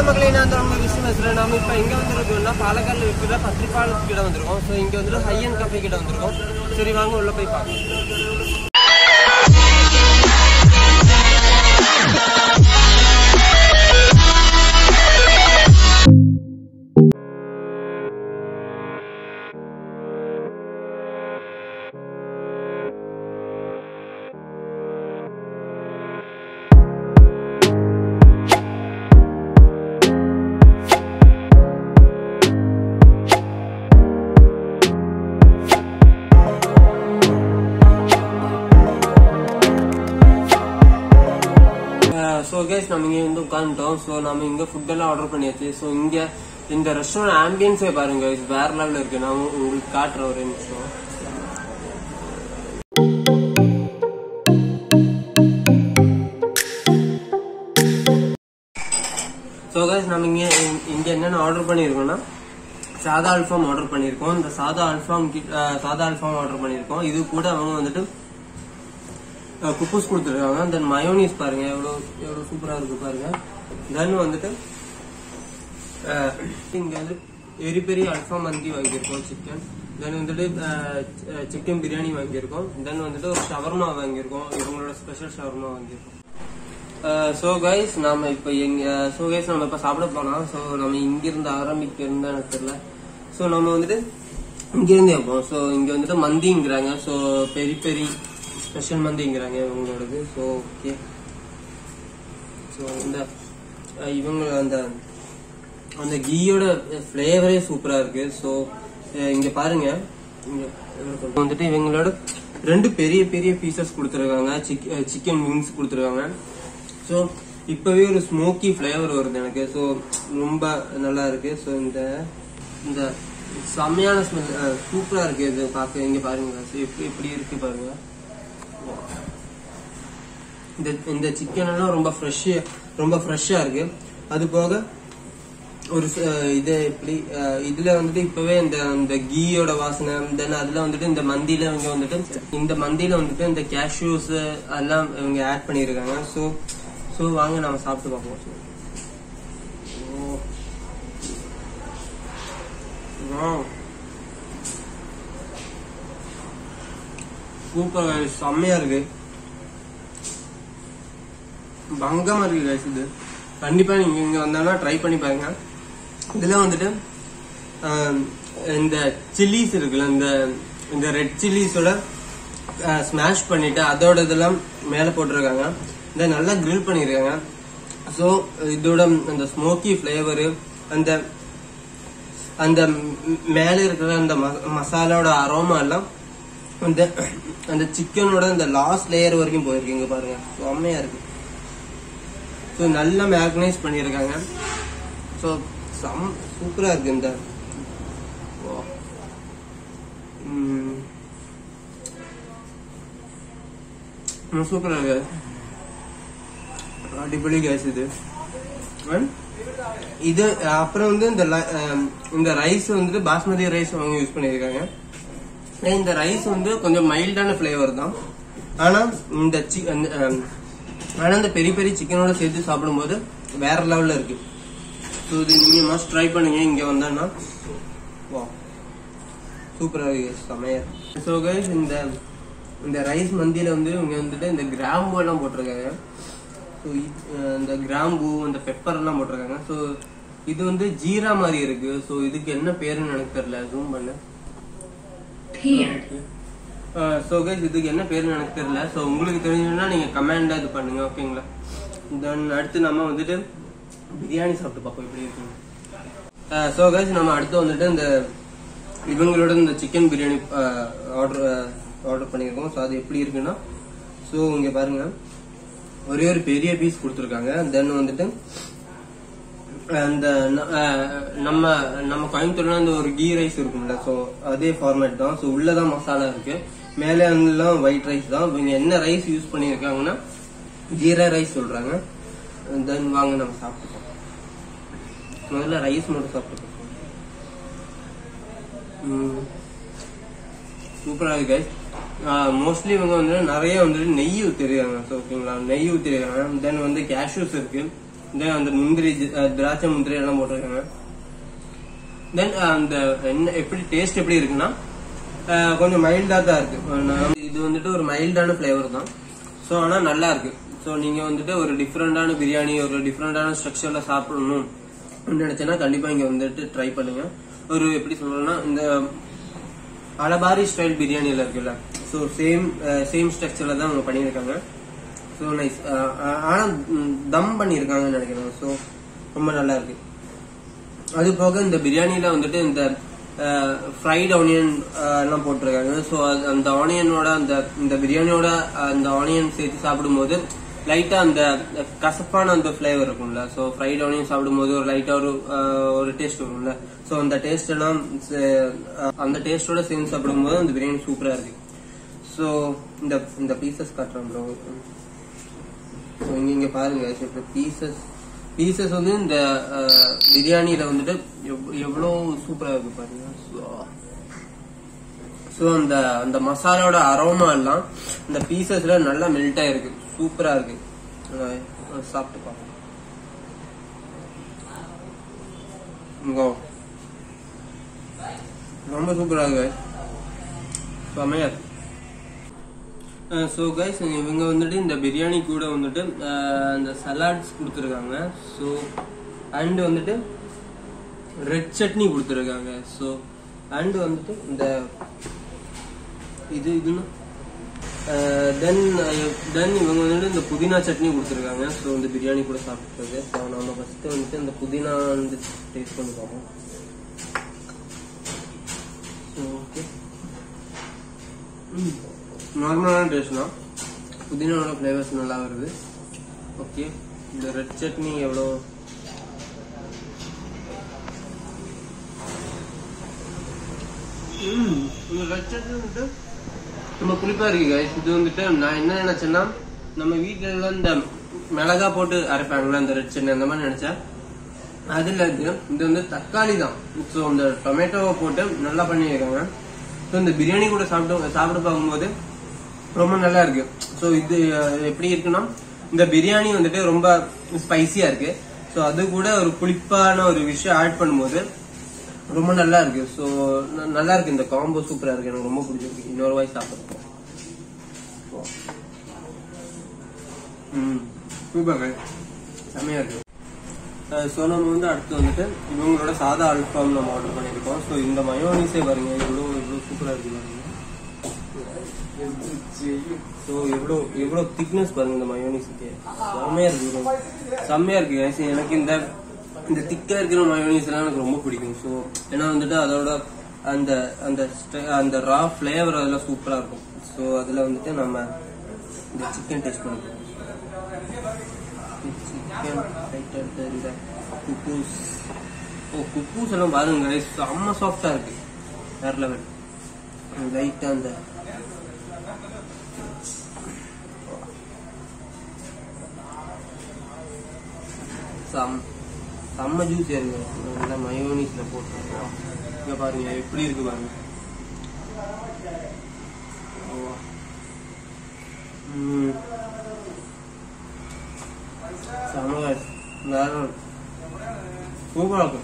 மக்களே நான் தான் உங்க விஷயம் பேசுறேன் நாம இப்ப எங்க வந்திருக்கோம்னா பாலக்காடுல இருக்கிற பத்திரிப்பாளத்து வந்திருக்கோம் ஸோ இங்க வந்துட்டு ஹை அண்ட் கஃபே கிட்ட வந்திருக்கோம் சரி வாங்க உள்ள போய் பார்க்கலாம் ஸோ கேஸ் நம்ம இங்க வந்து உட்காந்துட்டோம் ஸோ நம்ம இங்க ஃபுட் எல்லாம் ஆர்டர் பண்ணியாச்சு ஸோ இங்க இந்த ரெஸ்டாரண்ட் ஆம்பியன்ஸே பாருங்க guys, வேற லெவல்ல இருக்கு நான் உங்களுக்கு காட்டுறேன் ஒரு நிமிஷம் ஸோ guys நம்ம இங்க இங்க என்னென்ன ஆர்டர் பண்ணியிருக்கோம்னா சாதா அல்ஃபாம் ஆர்டர் பண்ணியிருக்கோம் இந்த சாதா அல்ஃபாம் கிட்- அஹ், சாதா அல்ஃபாம் ஆர்டர் பண்ணியிருக்கோம் இது கூட அவங்க வந்துட்டு குப்பூஸ் கொடுத்துருக்காங்க தென் மயோனிஸ் பாருங்க எவ்வளோ எவ்வளோ சூப்பரா இருக்கு பாருங்க தென் வந்துட்டு அஹ், இங்க வந்து பெரிய பெரிய அல்ஃபா மந்தி வாங்கியிருக்கோம் சிக்கன் தென் வந்துட்டு சிக்கன் பிரியாணி வாங்கியிருக்கோம் தென் வந்துட்டு ஒரு ஷவர்மா வாங்கியிருக்கோம் இவங்களோட ஸ்பெஷல் ஷவர்மா வாங்கியிருக்கோம் ஸோ கைஸ் நாம இப்ப எங்க ஸோ கைஸ் நம்ம இப்ப சாப்பிட போனோம் ஸோ நம்ம இங்க இருந்து ஆரம்பிக்க இருந்தா எனக்கு தெரியல ஸோ நம்ம வந்துட்டு இங்க இருந்து வைப்போம் ஸோ இங்க வந்துட்டு மந்திங்கிறாங்க ஸோ பெரி பெரி ஸ்பெஷல் மந்திங்கிறாங்க இவங்களோடது ஸோ ஓகே ஸோ இந்த அஹ், இவங்க அந்த அந்த கீயோட ஃப்ளேவரே சூப்பரா இருக்கு ஸோ இங்க பாருங்க இங்க இவங்களுக்கு வந்துட்டு இவங்களோட ரெண்டு பெரிய பெரிய பீசஸ் கொடுத்துருக்காங்க சிக்கன் விங்ஸ் கொடுத்துருக்காங்க ஸோ இப்பவே ஒரு ஸ்மோக்கி ஃப்ளேவர் வருது எனக்கு ஸோ ரொம்ப நல்லா இருக்கு ஸோ இந்த இந்த செம்மையான ஸ்மெல் சூப்பரா இருக்கு இது பார்க்க இங்க பாருங்க So, எப்படி எப்படி இருக்கு பாருங்க இந்த இந்த சிக்கன் எல்லாம் ரொம்ப ஃப்ரெஷ் ரொம்ப ஃப்ரெஷ்ஷா இருக்கு அது போக ஒரு ச- அஹ் இது எப்படி அஹ் இதுல வந்துட்டு இப்பவே இந்த இந்த கீயோட வாசனை தென் அதுல வந்துட்டு இந்த மந்தியில இவங்க வந்துட்டு இந்த மந்தியில வந்துட்டு இந்த கேஷ்யூஸ் எல்லாம் இவங்க ஆட் பண்ணியிருக்காங்க ஸோ ஸோ வாங்க நம்ம சாப்பிட்டு பார்ப்போம் ஓ. Wow. சூப்பர் செம்மையா இருக்கு பங்கமா இருக்கு guys இது கண்டிப்பா நீங்க இங்க வந்தாலும் ட்ரை பண்ணி பாருங்க இதுல வந்துட்டு ஆம், இந்த சில்லிஸ் இருக்குல்ல இந்த இந்த ரெட் சில்லிஸோட ஸ்மாஷ் பண்ணிட்டு அதோட இதெல்லாம் மேல போட்டிருக்காங்க இந்த நல்லா grill பண்ணிருக்காங்க ஸோ இதோட அந்த ஸ்மோக்கி ஃப்ளேவரு அந்த அந்த ம்- மேல இருக்கிற அந்த ம- மசாலாவோட அரோமா எல்லாம் அந்த அந்த சிக்கனோட அந்த லாஸ்ட் லேயர் வரைக்கும் போயிருக்கு இங்க பாருங்க செம்மையா இருக்கு ஸோ நல்லா மேக்னைஸ் பண்ணியிருக்காங்க ஸோ சம் சூப்பரா இருக்கு இந்த ஓ. ம். ம், சூப்பரா இருக்கு அடிப்பொலி கேஸ் இது And இது அப்புறம் வந்து இந்த ல- அஹ், இந்த ரைஸ் வந்துட்டு பாஸ்மதி ரைஸ் அவங்க யூஸ் பண்ணியிருக்காங்க ஏன் இந்த ரைஸ் வந்து கொஞ்சம் மைல்டான ஃப்ளேவர் தான் ஆனா இந்த சி- அந்த, அஹ், ஆனா இந்த பெரிய பெரிய சிக்கனோட சேர்த்து சாப்பிடும்போது வேற லெவல்ல இருக்கு ஸோ இது நீங்க மஸ்ட் ட்ரை பண்ணுங்க இங்க வந்தா வா சூப்பரா இருக்கு செமையா ஸோ கைஸ் இந்த இந்த ரைஸ் மந்தியில வந்து இவங்க வந்துட்டு இந்த கிராம்பு எல்லாம் போட்டிருக்காங்க ஸோ இந்த கிராம்பு இந்த பெப்பர் எல்லாம் போட்டிருக்காங்க ஸோ இது வந்து ஜீரா மாதிரி இருக்கு ஸோ இதுக்கு என்ன பேருன்னு எனக்கு தெரியல ஜூம் பண்ண Peered. ஸோ கைஸ் இதுக்கு என்ன பேருன்னு எனக்கு தெரியல ஸோ உங்களுக்கு தெரிஞ்சதுன்னா நீங்க கமெண்ட் இது பண்ணுங்க ஓகேங்களா தென் அடுத்து நம்ம வந்துட்டு பிரியாணி சாப்பிட்டு பார்ப்போம் எப்படி இருக்குன்னு ஸோ கைஸ் நம்ம அடுத்து வந்துட்டு இந்த இவங்களோட இந்த சிக்கன் பிரியாணி ஆர்டர் ஆர்டர் பண்ணியிருக்கோம் ஸோ அது எப்படி இருக்குன்னா ஸோ இங்க பாருங்க ஒரே ஒரு பெரிய பீஸ் கொடுத்துருக்காங்க தென் வந்துட்டு அந்த ந- அஹ் நம்ம நம்ம கோயம்புத்தூர்ல அந்த ஒரு கீ ரைஸ் இருக்கும்ல ஸோ அதே ஃபார்மேட் தான் ஸோ உள்ளதான் மசாலா இருக்கு மேலே எல்லாம் ஒயிட் ரைஸ் தான் இவங்க என்ன ரைஸ் யூஸ் பண்ணியிருக்காங்கன்னா ஜீரா ரைஸ் சொல்றாங்க தென் வாங்க நம்ம சாப்பிட்டுப்போம் முதல்ல ரைஸ் மட்டும் சாப்பிட்டுப்போம் சூப்பரா இருக்கு guys. மோஸ்ட்லி இவங்க வந்து நிறைய வந்துட்டு நெய் ஊத்திருக்காங்க ஸோ ஓகேங்களா நெய் ஊத்திருக்காங்க தென் வந்து கேஷ்யூஸ் இருக்கு தென் அந்த முந்திரி அஹ், திராட்சை முந்திரி எல்லாம் போட்டிருக்காங்க தென் அந்த என்ன எப்படி டேஸ்ட் எப்படி இருக்குன்னா அஹ், கொஞ்சம் மைல்டா தான் இருக்கு அஹ், நான் இது வந்துட்டு ஒரு மைல்டான ஃபிளேவர் தான் ஸோ ஆனா நல்லா இருக்கு ஸோ நீங்க வந்துட்டு ஒரு டிஃப்ரெண்டான பிரியாணி ஒரு டிஃப்ரெண்டான ஸ்ட்ரக்சர்ல சாப்பிடணும் நினைச்சேன்னா கண்டிப்பா இங்க வந்துட்டு ட்ரை பண்ணுங்க ஒரு எப்படி சொல்லணும்னா இந்த அலபாரி ஸ்டைல் பிரியாணில இருக்குல்ல ஸோ சேம் சேம் ஸ்ட்ரக்சர்ல தான் அவங்க பண்ணியிருக்காங்க ஸோ நைஸ் ஆனா ம், தம் பண்ணியிருக்காங்கன்னு நினைக்கிறேன் ஸோ ரொம்ப நல்லா இருக்கு அது போக இந்த பிரியாணில வந்துட்டு இந்த ஃப்ரைட் ஆனியன் எல்லாம் போட்டிருக்காங்க ஸோ அந்த ஆனியனோட அந்த இந்த பிரியாணியோட அந்த ஆனியன் சேர்த்து சாப்பிடும்போது லைட்டா அந்த கசப்பான அந்த ஃபிளேவர் இருக்கும்ல ஸோ ஃப்ரைட் ஆனியன் சாப்பிடும்போது ஒரு லைட்டா ஒரு அஹ், ஒரு டேஸ்ட் வரும்ல ஸோ அந்த டேஸ்ட் எல்லாம் சே- அஹ், அந்த டேஸ்டோட சேர்ந்து சாப்பிடும்போது அந்த பிரியாணி சூப்பரா இருக்கு ஸோ இந்த இந்த பீசஸ் காட்டுறேன் ப்ரோ ஸோ இங்க இங்க பாருங்க இப்போ பீசஸ் பீசஸ் வந்து இந்த அஹ், பிரியாணியில வந்துட்டு எவ்- எவ்வளவு சூப்பரா இருக்கு பாருங்க ஸோ அந்த அந்த மசாலாவோட அரோமா எல்லாம் இந்த பீசஸ்ல நல்லா மெல்ட் ஆயிருக்கு சூப்பரா இருக்கு அஹ், சாப்பிட்டு பாருங்க இங்கோ. ரொம்ப சூப்பரா இருக்கு செமையா இருக்கு ஸோ கைஸ் இவங்க வந்துட்டு இந்த பிரியாணி கூட வந்துட்டு அஹ், இந்த சலாட்ஸ் கொடுத்துருக்காங்க ஸோ அண்ட் வந்துட்டு ரெட் சட்னி கொடுத்துருக்காங்க ஸோ அண்ட் வந்துட்டு இந்த இது இதுன்னு தென் தென் இவங்க வந்துட்டு இந்த புதினா சட்னி கொடுத்துருக்காங்க ஸோ இந்த பிரியாணி கூட சாப்பிட்றது ஸோ நம்ம ஃபஸ்ட்டு வந்துட்டு இந்த புதினா வந்து டேஸ்ட் பண்ணி பார்ப்போம் ஓகே நார்மலான டேஸ்ட் தான் புதினாவோட ஃப்ளேவர்ஸ் நல்லா வருது ஓகே இந்த ரெட் சட்னி எவ்வளோ ம், இந்த ரெட் சட்னி வந்துட்டு ரொம்ப புளிப்பா இருக்கு guys. இது வந்துட்டு நான் என்ன நினைச்சேன்னா நம்ம வீட்டுல எல்லாம் இந்த மிளகா போட்டு அரைப்பாங்கல்ல அந்த ரெட் சட்னி அந்த மாதிரி நினைச்சேன் அதுல இது இது வந்து தக்காளி தான் ஸோ இந்த டொமேட்டோவை போட்டு நல்லா பண்ணியிருக்காங்க ஸோ இந்த பிரியாணி கூட சாப்பிட்டு சாப்பிட்டு பார்க்கும்போது ரொம்ப நல்லா இருக்கு ஸோ இது அஹ், எப்படி இருக்குன்னா இந்த பிரியாணி வந்துட்டு ரொம்ப ஸ்பைசியா இருக்கு ஸோ அது கூட ஒரு புளிப்பான ஒரு விஷயம் ஆட் பண்ணும்போது ரொம்ப நல்லா இருக்கு ஸோ நல்லா இருக்கு இந்த காம்போ சூப்பரா இருக்கு எனக்கு ரொம்ப பிடிச்சிருக்கு இன்னொரு வாய் சாப்பிடுறோம் ம் சூப்பர் செம்மையா இருக்கு ஸோ நம்ம வந்து அடுத்து வந்துட்டு இவங்களோட சாதா அல்ஃபாம் நம்ம ஆர்டர் பண்ணியிருக்கோம் ஸோ இந்த மயோனிஸே பாருங்க இவ்வளோ இவ்வளோ சூப்பராக இருக்கு பாருங்க ஸோ எவ்வளோ எவ்வளோ திக்னஸ் பாருங்க இந்த மயோனிஸுக்கு செம்மையா இருக்கு bro. செம்மையா இருக்கு guys. எனக்கு இந்த இந்த திக்கா இருக்கிற மயோனிஸ் எல்லாம் எனக்கு ரொம்ப பிடிக்கும் ஸோ ஏன்னா வந்துட்டு அதோட அந்த அந்த ஸ்ட- அந்த ரா ஃப்ளேவர் அதெல்லாம் சூப்பரா இருக்கும் ஸோ அதுல வந்துட்டு நம்ம இந்த சிக்கன் டேஸ்ட் பண்ணிக்கலாம் சிக்கன் ரைட் அடுத்து இந்த குக்கூஸ் ஓ குக்கூஸ் எல்லாம் பாருங்க guys. செம்ம சாஃப்டா இருக்கு வேற லெவல் லைட்டா அந்த சம் செம்ம ஜூஸ் இருக்கு நல்லா மயோனிஸ்ல போட்டு இங்க பாருங்க எப்படி இருக்கு பாருங்க ஓ. ம். செம்ம guys. வேற சூப்பரா இருக்கு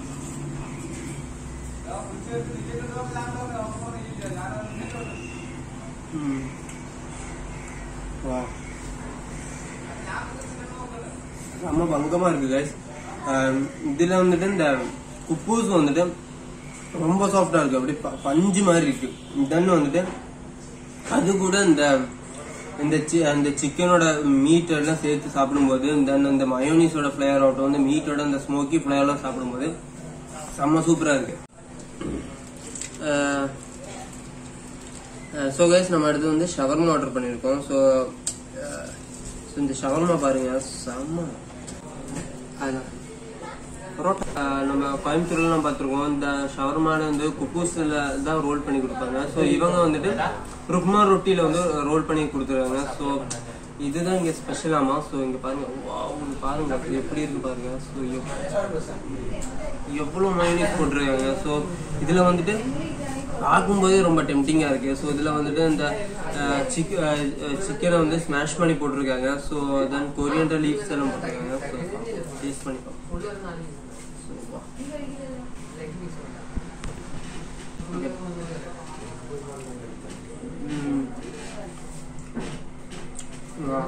ம். வா செம்ம பங்கமா இருக்கு கைஸ் இதுல வந்துட்டு இந்த குப்பூஸ் வந்துட்டு ரொம்ப சாஃப்டா இருக்கு அப்படியே ப- பஞ்சு மாதிரி இருக்கு தென் வந்துட்டு அது கூட இந்த இந்த சி- அந்த சிக்கனோட மீட் எல்லாம் சேர்த்து சாப்பிடும்போது தென் இந்த மயோனிஸோட ஃபிளேவர் ஆகட்டும் இந்த மீட்டோட இந்த ஸ்மோக்கி ஃபிளேவர்லாம் சாப்பிடும்போது செம்ம சூப்பரா இருக்கு ஸோ கைஸ் நம்ம அடுத்து வந்து ஷவர்மா ஆர்டர் பண்ணியிருக்கோம் ஸோ இந்த ஷவர்மா பாருங்க செம்ம அதான் பரோட்டா ஆஹ் நம்ம கோயம்புத்தூர்லாம் பார்த்துருக்கோம் இந்த ஷவர்மால வந்து குக்கூஸ்ல தான் ரோல் பண்ணி கொடுப்பாங்க ஸோ இவங்க வந்துட்டு ருக்மா ரொட்டியில வந்து ரோல் பண்ணி கொடுத்துருக்காங்க ஸோ இதுதான் இங்க ஸ்பெஷலாமா ஸோ இங்க பாருங்க wow, இங்க பாருங்க இது எப்படி இருக்கு பாருங்க ஸோ எவ்வளவு மயோனிஸ் போட்டிருக்காங்க ஸோ இதுல வந்துட்டு பார்க்கும்போதே ரொம்ப டெம்டிங்கா இருக்கு ஸோ இதுல வந்துட்டு இந்த சிக்கனை வந்து ஸ்மாஷ் பண்ணி போட்டிருக்காங்க ஸோ தென் கொரியண்டர் லீவ்ஸ் எல்லாம் போட்டிருக்காங்க So, டேஸ்ட் பண்ணிப்போம் So, வா. ம். வா.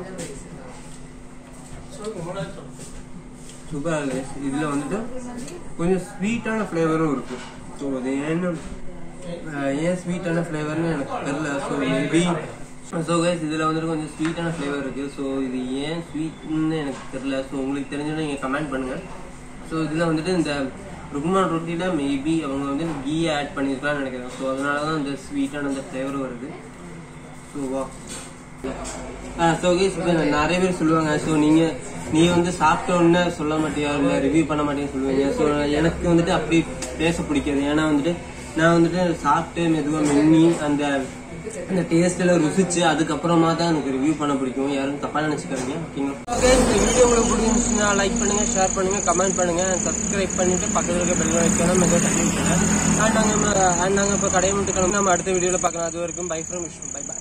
சூப்பராக இருக்கு இதில் வந்துட்டு கொஞ்சம் ஸ்வீட்டான ஃப்ளேவரும் இருக்கு ஸோ அது ஏன்னு அஹ், ஏன் ஸ்வீட்டான ஃப்ளேவர்னு எனக்கு தெரியல ஸோ மேபி ஸோ கைஸ் இதில் வந்துட்டு கொஞ்சம் ஸ்வீட்டான ஃப்ளேவர் இருக்குது ஸோ இது ஏன் ஸ்வீட்னு எனக்கு தெரியல ஸோ உங்களுக்கு தெரிஞ்சதுன்னா நீங்கள் கமெண்ட் பண்ணுங்கள் ஸோ இதில் வந்துட்டு இந்த ருக்மான் ரொட்டியில் மேபி அவங்க வந்து கீ ஆட் பண்ணியிருக்கலாம்னு நினைக்கிறேன் ஸோ அதனால தான் இந்த ஸ்வீட்டான அந்த ஃப்ளேவர் வருது ஸோ வா ஸோ கேஸ் இப்போ நிறைய பேர் சொல்லுவாங்க ஸோ நீங்க நீ வந்து சாப்பிட்ட உடனே சொல்ல மாட்டியா இல்லை ரிவ்யூ பண்ண மாட்டேன்னு சொல்லுவீங்க ஸோ எனக்கு வந்துட்டு அப்படி பேச பிடிக்காது ஏன்னா வந்துட்டு நான் வந்துட்டு சாப்பிட்டு மெதுவாக மென்னி அந்த அந்த டேஸ்ட்ல ருசிச்சு அதுக்கப்புறமா தான் எனக்கு ரிவ்யூ பண்ண பிடிக்கும் யாரும் தப்பா நினைச்சுக்காதீங்க ஓகேங்களா ஓகே இந்த வீடியோ உங்களுக்கு பிடிச்சிருந்துச்சுன்னா லைக் பண்ணுங்க ஷேர் பண்ணுங்க கமெண்ட் பண்ணுங்க சப்ஸ்கிரைப் பண்ணிட்டு பக்கத்துல இருக்க பெல் வைக்கணும் மெதுவாக தட்டி விட்டுருங்க அண்ட் நாங்கள் அண்ட் நாங்கள் இப்போ கடையை மட்டும் கிளம்பி நம்ம அடுத்த வீடியோவில் பார்க்கலாம் அது வரைக்கும் bye from Vishnu bye by